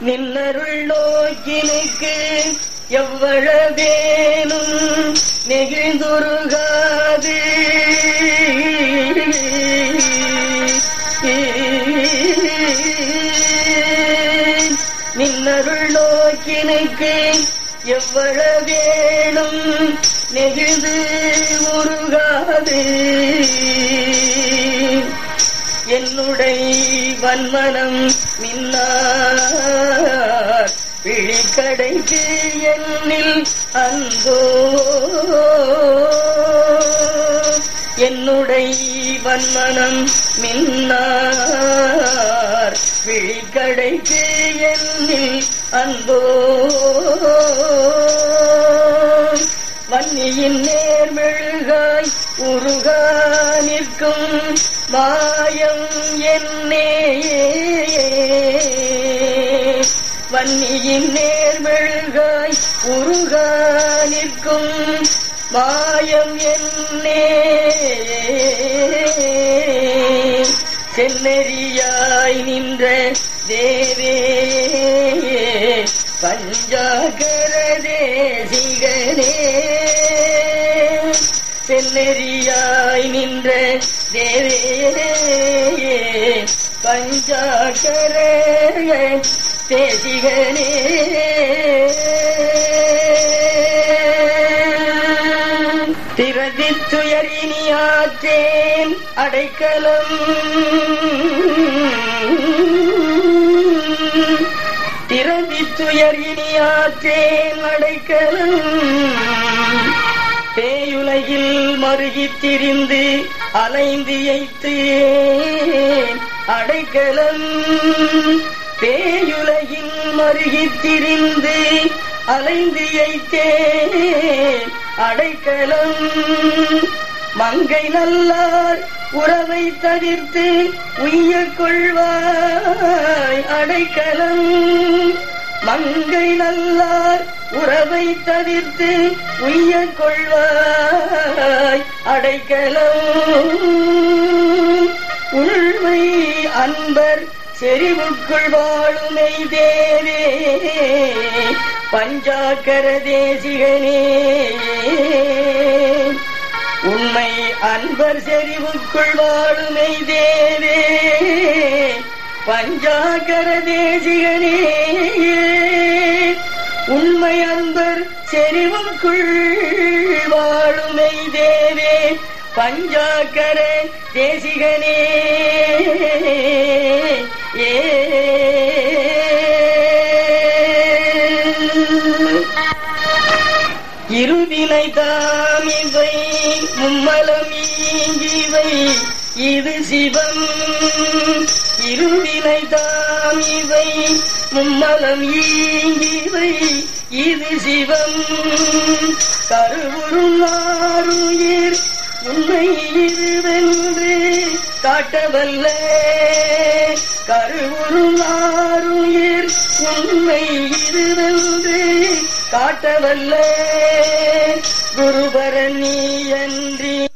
நின்னருள் நோக்கினுக்கு எவ்வளவேனும் நெகிழ்ந்துருகாது நின்னருள் நோக்கினுக்கு எவ்வளவேனும் நெகிழ்ந்து உருகாது என்னுடைய வன்மனம் மின்னார் விழிக்கடைக்கு என்னில் அன்போ என்னுடைய வன்மனம் மின்னார் விழிக்கடைக்கு என்னில் அன்போ வன்னியின் நேர்மெழுகாய் உருகா நிற்கும் மாயம் என்னே வன்னியின் நேர்மெழுகாய் உருகா நிற்கும் மாயம் என்னே சென்னறியாய் நின்ற தேவே பஞ்சாகர தேசிகனே சென்னறியாய் நின்ற தேவே பஞ்சாகர தேசிகனே திரதித்துயரினியாற்றேன் அடைக்கலம் திரதித்துயரினியாற்றேன் அடைக்கலம் பேயுலகில் மருகித் திரிந்து அலைந்து எய்த்து அடைக்கலம் பேயுலகில் மருகித் திரிந்து அலைந்து எய்த்தேன் அடைக்கலம் மங்கை நல்லார் உறவை தவிர்த்து உய்ய கொள்வாய் அடைக்கலம் மங்கை நல்லார் உறவை தவிர்த்து உய்ய கொள்வாய் அடைக்கலம் உள்மை அன்பர் செறிவுக்குள் வாழுமை தேவே பஞ்சாக்கர தேசிகனே உண்மை அன்பர் செறிவுக்குள் வாழுமை தேவே பஞ்சாக்கர தேசிகனே உண்மை அன்பர் செறிவுக்குள் வாழுமை தேவே பஞ்சாக்கர தேசிகனே ஏ இருவினை தாமிவை மும்மலம் ஈங்கிவை இது சிவம் இருவினை தாமிவை மும்மலம் ஈங்கிவை இது சிவம் கருவுறும் ஆறுயிர் உண்மை இதுவென்று காட்டவல்ல கருவுறும் ஆறுயிர் உண்மை இதுவென்று காட்டவல்ல குருபரன் நீ அன்றி